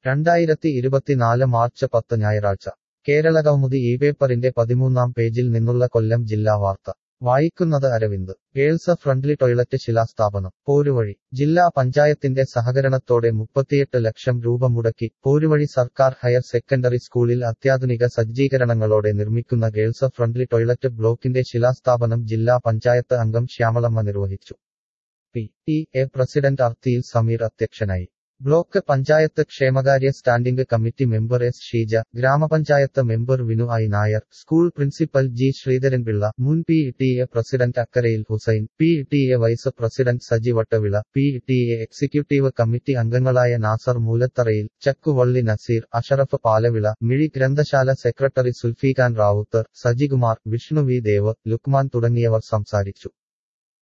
രണ്ടായിരത്തി ഇരുപത്തിനാല് മാർച്ച് പത്ത് ഞായറാഴ്ച കേരളകൗമുദി ഈ പേപ്പറിന്റെ പതിമൂന്നാം പേജിൽ നിന്നുള്ള കൊല്ലം ജില്ലാ വാർത്ത വായിക്കുന്നത് അരവിന്ദ് ഗേൾസ് ഫ്രണ്ട്ലി ടോയ്ലറ്റ് ശിലാസ്ഥാപനം പോരുവഴി ജില്ലാ പഞ്ചായത്തിന്റെ സഹകരണത്തോടെ മുപ്പത്തിയെട്ട് ലക്ഷം രൂപ മുടക്കി പോരുവഴി സർക്കാർ ഹയർ സെക്കൻഡറി സ്കൂളിൽ അത്യാധുനിക സജ്ജീകരണങ്ങളോടെ നിർമ്മിക്കുന്ന ഗേൾസ് ഫ്രണ്ട്ലി ടോയ്ലറ്റ് ബ്ലോക്കിന്റെ ശിലാസ്ഥാപനം ജില്ലാ പഞ്ചായത്ത് അംഗം ശ്യാമളമ്മ നിർവഹിച്ചു പി ടി എ പ്രസിഡന്റ് അർത്തിയിൽ സമീർ അധ്യക്ഷനായി ബ്ലോക്ക് പഞ്ചായത്ത് ക്ഷേമകാര്യ standing committee member S Sheeja ഗ്രാമപഞ്ചായത്ത് member Vinu I Nair school principal G Sreedharanpillai മുൻ പി ടി എ പ്രസിഡന്റ് അക്കരയിൽ Hussain P T A vice president Saji Vattavila P T A executive committee അംഗങ്ങളായ നാസർ മൂലത്തറയിൽ ചക്കുവള്ളി നസീർ അഷറഫ് പാലവിള മിഴി ഗ്രന്ഥശാല സെക്രട്ടറി സുൽഫീഖാൻ റാവുത്തർ സജികുമാർ വിഷ്ണു വി ദേവ് ലുക്മാൻ തുടങ്ങിയവർ സംസാരിച്ചു